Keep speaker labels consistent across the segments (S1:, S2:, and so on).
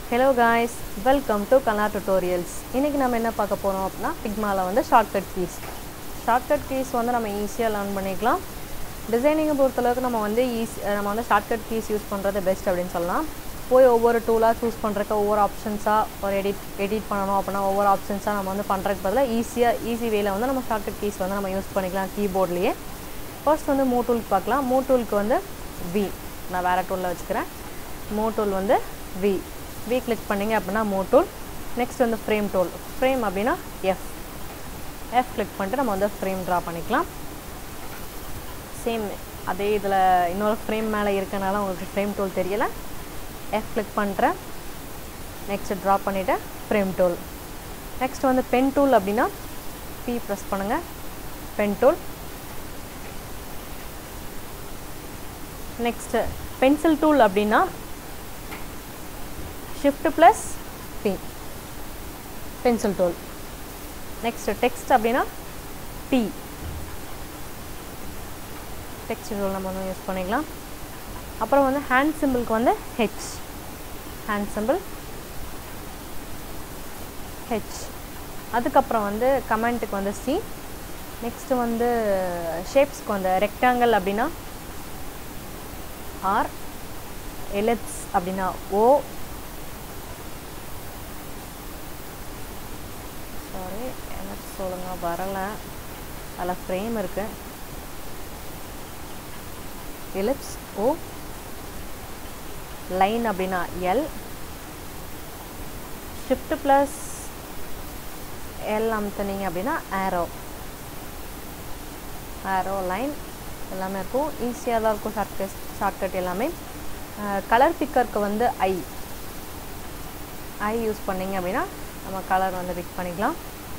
S1: hello guys welcome to Kala tutorials இன்றைக்கி நம்ம என்ன பார்க்க போகிறோம் அப்படின்னா பிக்மாவில் வந்து ஷார்ட்கட் கீஸ் ஷார்ட்கட் கீஸ் வந்து நம்ம ஈஸியாக லேர்ன் பண்ணிக்கலாம் டிசைனிங்கை பொறுத்தளவுக்கு நம்ம வந்து ஈஸி நம்ம வந்து ஷார்ட்கட் கீஸ் யூஸ் பண்ணுறது பெஸ்ட் அப்படின்னு சொல்லலாம் போய் ஒவ்வொரு டூலாக சூஸ் பண்ணுறக்கு ஒவ்வொரு ஆப்ஷன்ஸாக ஒரு எடிட் எடிட் பண்ணணும் அப்படின்னா ஒவ்வொரு ஆப்ஷன்ஸாக நம்ம வந்து பண்ணுறதுக்கு பதிலாக ஈஸியாக ஈஸி வேல வந்து நம்ம ஷார்ட்கட் கீஸ் வந்து நம்ம யூஸ் பண்ணிக்கலாம் கீபோர்ட்லேயே ஃபர்ஸ்ட் வந்து மூ டூலுக்கு பார்க்கலாம் மூ டூலுக்கு வந்து வி நான் வேறு டூலில் வச்சுக்கிறேன் மூ டூல் வந்து வி வி கிளிக் பண்ணிங்க அப்படின்னா மூ டூல் நெக்ஸ்ட் வந்து ஃப்ரேம் டூல் ஃப்ரேம் அப்படின்னா எஃப் எஃப் கிளிக் பண்ணிட்டு நம்ம வந்து ஃப்ரேம் ட்ரா பண்ணிக்கலாம் சேம் அதே இதில் இன்னொரு ஃப்ரேம் மேலே இருக்கனால உங்களுக்கு ஃப்ரேம் டூல் தெரியலை எஃப் கிளிக் பண்ணுறேன் நெக்ஸ்ட் ட்ரா பண்ணிவிட்டு ஃப்ரேம் டூல் நெக்ஸ்ட் வந்து பென் டூல் அப்படின்னா பி ப்ரெஸ் பண்ணுங்கள் pen tool next pencil tool அப்படின்னா shift plus P pencil tool next text அப்படின்னா டி டெக்ஸ்ட் டூல் நம்ம வந்து யூஸ் பண்ணிக்கலாம் அப்புறம் வந்து ஹேண்ட் சிம்பிளுக்கு வந்து ஹெச் ஹேண்ட் சிம்பிள் ஹெச் அதுக்கப்புறம் வந்து கமெண்ட்டுக்கு வந்து சி நெக்ஸ்ட்டு வந்து ஷேப்ஸ்க்கு வந்து ரெக்டாங்கிள் அப்படின்னா ஆர் எலிப்ஸ் அப்படின்னா ஓ சாரி எனக்கு சொல்லுங்க வரலை அதில் ஃப்ரேம் இருக்கு எலிப்ஸ் ஓ லைன் அப்படின்னா எல் ஷிஃப்ட் ப்ளஸ் எல் அமுத்துனீங்க அப்படின்னா ஆரோ ஆரோ லைன் எல்லாமே இருக்கும் ஈஸியாக தான் இருக்கும் ஷார்ட்கட் ஷார்ட்கட் எல்லாமே கலர் பிக்கருக்கு வந்து ஐ ஐ யூஸ் பண்ணிங்க அப்படின்னா நம்ம கலர் வந்து பிக் பண்ணிக்கலாம்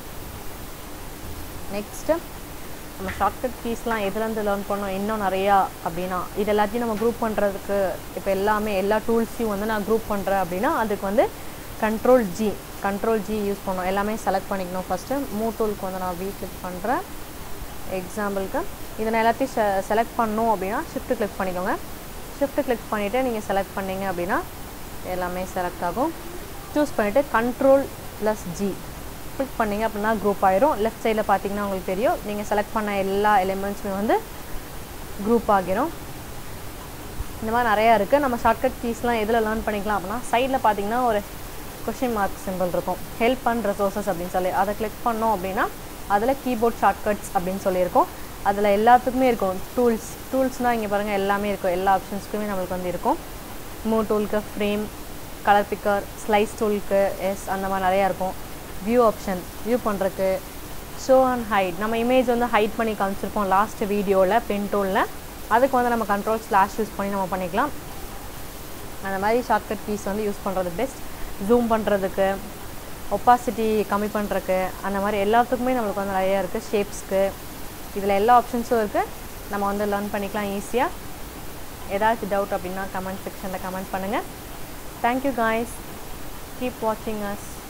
S1: நெக்ஸ்ட்டு நம்ம ஷார்ட்கட் கீஸ்லாம் எதுலேருந்து லேர்ன் பண்ணோம் இன்னும் நிறையா அப்படின்னா இது எல்லாத்தையும் நம்ம குரூப் பண்ணுறதுக்கு இப்போ எல்லாமே எல்லா டூல்ஸையும் வந்து நான் குரூப் பண்ணுறேன் அப்படின்னா அதுக்கு வந்து control G control G use பண்ணோம் எல்லாமே செலக்ட் பண்ணிக்கணும் ஃபஸ்ட்டு மூ டூலுக்கு வந்து நான் வி கிளிக் பண்ணுறேன் எக்ஸாம்பிளுக்கு இதை நான் எல்லாத்தையும் செ செலக்ட் பண்ணோம் அப்படின்னா ஷிஃப்ட்டு கிளிக் பண்ணிக்கோங்க ஷிஃப்ட்டு கிளிக் பண்ணிவிட்டு நீங்கள் செலக்ட் பண்ணிங்க அப்படின்னா எல்லாமே செலக்ட் ஆகும் சூஸ் பண்ணிவிட்டு கண்ட்ரோல் ப்ளஸ் ஜி கிளிக் பண்ணிங்க அப்படின்னா குரூப் ஆயிரும் லெஃப்ட் சைடில் பார்த்தீங்கன்னா உங்களுக்கு தெரியும் நீங்கள் செலக்ட் பண்ண எல்லா எலிமெண்ட்ஸுமே வந்து குரூப் ஆகிரும் இந்த மாதிரி நிறையா இருக்குது நம்ம ஷார்ட்கட் கீஸ்லாம் எதில் லேர்ன் பண்ணிக்கலாம் அப்படின்னா சைடில் பார்த்தீங்கன்னா ஒரு கொஷின் மார்க் சிம்பிள் இருக்கும் ஹெல்ப் அண்ட் ரிசோர்ஸஸ் அப்படின்னு சொல்லி அதை கிளிக் பண்ணோம் அப்படின்னா அதில் கீபோர்ட் ஷார்ட்கட்ஸ் அப்படின்னு சொல்லியிருக்கோம் அதில் எல்லாத்துக்குமே இருக்கும் டூல்ஸ் டூல்ஸ்னால் இங்கே பாருங்கள் எல்லாமே இருக்கும் எல்லா ஆப்ஷன்ஸ்க்குமே நம்மளுக்கு வந்து இருக்கும் மூ டூலுக்கு ஃப்ரேம் கலர் பிக்கர் ஸ்லைஸ் டூலுக்கு எஸ் அந்த மாதிரி நிறையா இருக்கும் வியூ ஆப்ஷன் வியூ பண்ணுறதுக்கு ஷோ அண்ட் ஹைட் நம்ம இமேஜ் வந்து ஹைட் பண்ணி காமிச்சிருப்போம் லாஸ்ட் வீடியோவில் பென் டூலில் அதுக்கு வந்து நம்ம கண்ட்ரோல் ஸ்லாஷ் யூஸ் பண்ணி நம்ம பண்ணிக்கலாம் அந்த மாதிரி ஷார்ட்கட் கீஸ் வந்து யூஸ் பண்ணுறது பெஸ்ட் ஜூம் பண்ணுறதுக்கு ஒப்பாசிட்டி கம்மி பண்ணுறதுக்கு அந்த மாதிரி எல்லாத்துக்குமே நம்மளுக்கு வந்து நிறையா இருக்குது ஷேப்ஸ்க்கு இதில் எல்லா ஆப்ஷன்ஸும் இருக்குது நம்ம வந்து லேர்ன் பண்ணிக்கலாம் ஈஸியாக ஏதாச்சும் டவுட் அப்படின்னா கமெண்ட் செக்ஷனில் கமெண்ட் பண்ணுங்கள் தேங்க்யூ காய்ஸ் கீப் வாட்சிங் அஸ்